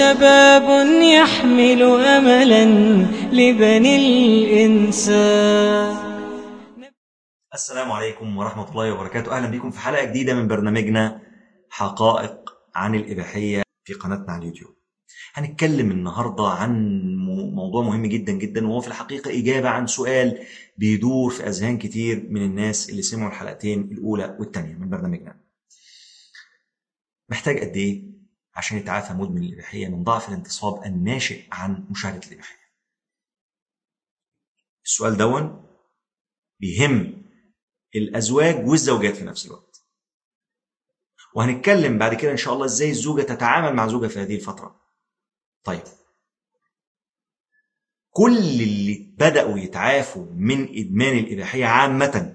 شباب يحمل أملا لبني الإنسان السلام عليكم ورحمة الله وبركاته أهلا بكم في حلقة جديدة من برنامجنا حقائق عن الإباحية في قناتنا على اليوتيوب هنتكلم النهاردة عن م- موضوع مهم جدا جدا وهو في الحقيقة إجابة عن سؤال بيدور في أذهان كتير من الناس اللي سمعوا الحلقتين الأولى والثانية من برنامجنا محتاج قد إيه عشان يتعافى مدمن الإباحية من ضعف الانتصاب الناشئ عن مشاهدة الإباحية السؤال دون بيهم الازواج والزوجات في نفس الوقت وهنتكلم بعد كده ان شاء الله ازاي الزوجه تتعامل مع زوجها في هذه الفتره طيب كل اللي بداوا يتعافوا من ادمان الاباحيه عامه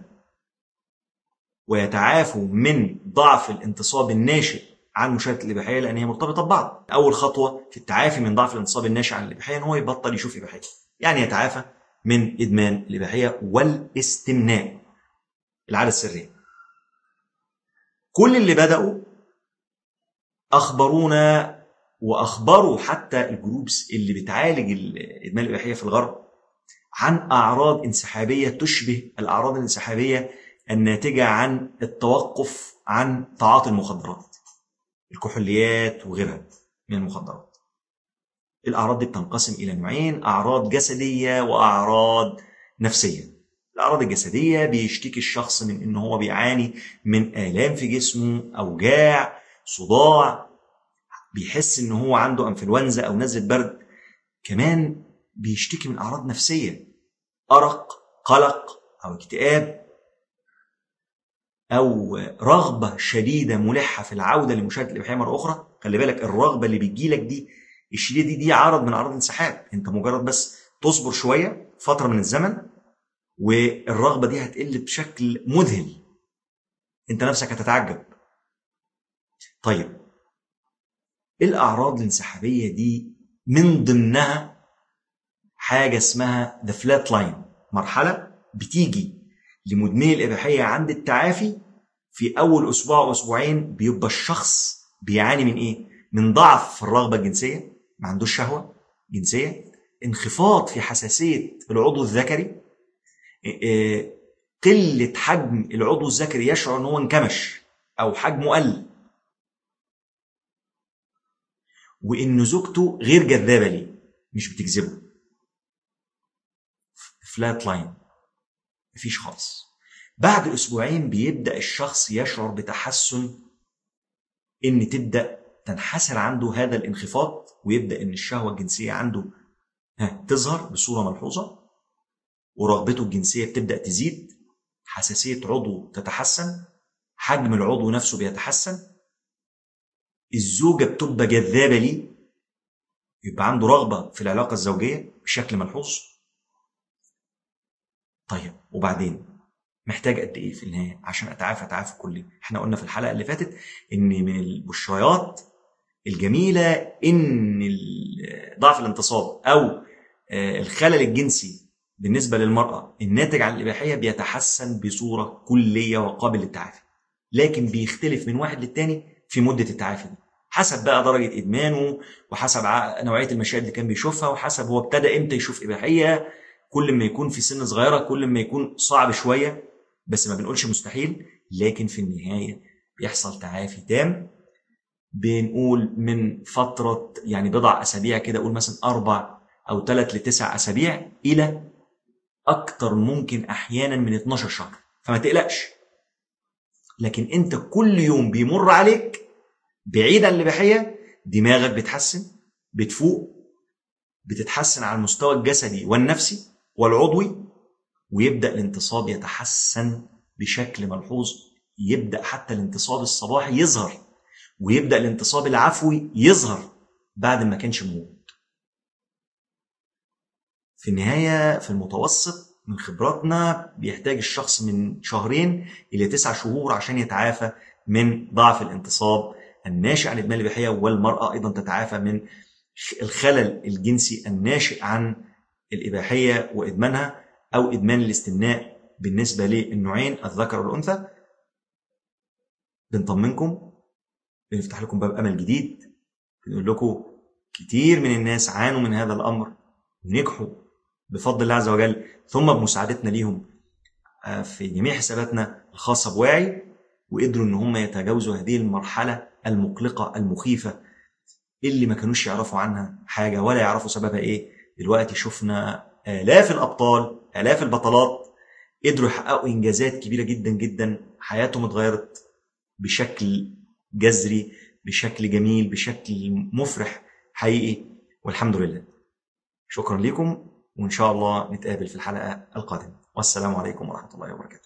ويتعافوا من ضعف الانتصاب الناشئ عن مشاهده الاباحيه لان هي مرتبطه ببعض اول خطوه في التعافي من ضعف الانتصاب الناشئ عن الاباحيه ان هو يبطل يشوف اباحيه يعني يتعافى من ادمان الاباحيه والاستمناء العادة السرية كل اللي بدأوا أخبرونا وأخبروا حتى الجروبس اللي بتعالج الإدمان الإباحية في الغرب عن أعراض انسحابية تشبه الأعراض الانسحابية الناتجة عن التوقف عن تعاطي المخدرات الكحوليات وغيرها من المخدرات الأعراض دي بتنقسم إلى نوعين أعراض جسدية وأعراض نفسية الأعراض الجسدية بيشتكي الشخص من إن هو بيعاني من آلام في جسمه أوجاع صداع بيحس إن هو عنده أنفلونزا أو نزلة برد كمان بيشتكي من أعراض نفسية أرق قلق أو اكتئاب أو رغبة شديدة ملحة في العودة لمشاهدة الإباحية مرة أخرى خلي بالك الرغبة اللي بتجيلك دي الشديدة دي دي عرض من أعراض الانسحاب أنت مجرد بس تصبر شوية فترة من الزمن والرغبة دي هتقل بشكل مذهل انت نفسك هتتعجب طيب الأعراض الانسحابية دي من ضمنها حاجة اسمها ذا فلات لاين مرحلة بتيجي لمدمني الإباحية عند التعافي في أول أسبوع أو أسبوعين بيبقى الشخص بيعاني من إيه؟ من ضعف في الرغبة الجنسية ما عندوش شهوة جنسية انخفاض في حساسية العضو الذكري قلة حجم العضو الذكري يشعر ان هو انكمش او حجمه قل وان زوجته غير جذابه ليه مش بتجذبه فلات لاين مفيش خالص بعد اسبوعين بيبدا الشخص يشعر بتحسن ان تبدا تنحسر عنده هذا الانخفاض ويبدا ان الشهوه الجنسيه عنده ها تظهر بصوره ملحوظه ورغبته الجنسية بتبدأ تزيد حساسية عضو تتحسن حجم العضو نفسه بيتحسن الزوجة بتبقى جذابة ليه يبقى عنده رغبة في العلاقة الزوجية بشكل ملحوظ طيب وبعدين محتاج قد ايه في النهاية عشان اتعافى تعافي كلي احنا قلنا في الحلقة اللي فاتت ان من البشريات الجميلة ان ضعف الانتصاب او الخلل الجنسي بالنسبة للمرأة الناتج عن الإباحية بيتحسن بصورة كلية وقابل للتعافي لكن بيختلف من واحد للتاني في مدة التعافي دي حسب بقى درجة إدمانه وحسب نوعية المشاهد اللي كان بيشوفها وحسب هو ابتدى إمتى يشوف إباحية كل ما يكون في سن صغيرة كل ما يكون صعب شوية بس ما بنقولش مستحيل لكن في النهاية بيحصل تعافي تام بنقول من فترة يعني بضع أسابيع كده أقول مثلا أربع أو ثلاث لتسع أسابيع إلى اكتر ممكن احيانا من 12 شهر فما تقلقش لكن انت كل يوم بيمر عليك بعيد عن الاباحيه دماغك بتحسن بتفوق بتتحسن على المستوى الجسدي والنفسي والعضوي ويبدا الانتصاب يتحسن بشكل ملحوظ يبدا حتى الانتصاب الصباحي يظهر ويبدا الانتصاب العفوي يظهر بعد ما كانش موجود في النهاية في المتوسط من خبراتنا بيحتاج الشخص من شهرين إلى تسعة شهور عشان يتعافى من ضعف الانتصاب الناشئ عن إدمان الإباحية والمرأة أيضا تتعافى من الخلل الجنسي الناشئ عن الإباحية وإدمانها أو إدمان الاستمناء بالنسبة للنوعين الذكر والأنثى بنطمنكم بنفتح لكم باب أمل جديد بنقول لكم كتير من الناس عانوا من هذا الامر ونجحوا بفضل الله عز وجل ثم بمساعدتنا ليهم آه، في جميع حساباتنا الخاصه بواعي وقدروا ان هم يتجاوزوا هذه المرحله المقلقه المخيفه اللي ما كانوش يعرفوا عنها حاجه ولا يعرفوا سببها ايه دلوقتي شفنا الاف الابطال الاف البطلات قدروا يحققوا انجازات كبيره جدا جدا حياتهم اتغيرت بشكل جذري بشكل جميل بشكل مفرح حقيقي والحمد لله شكرا لكم وان شاء الله نتقابل في الحلقه القادمه والسلام عليكم ورحمه الله وبركاته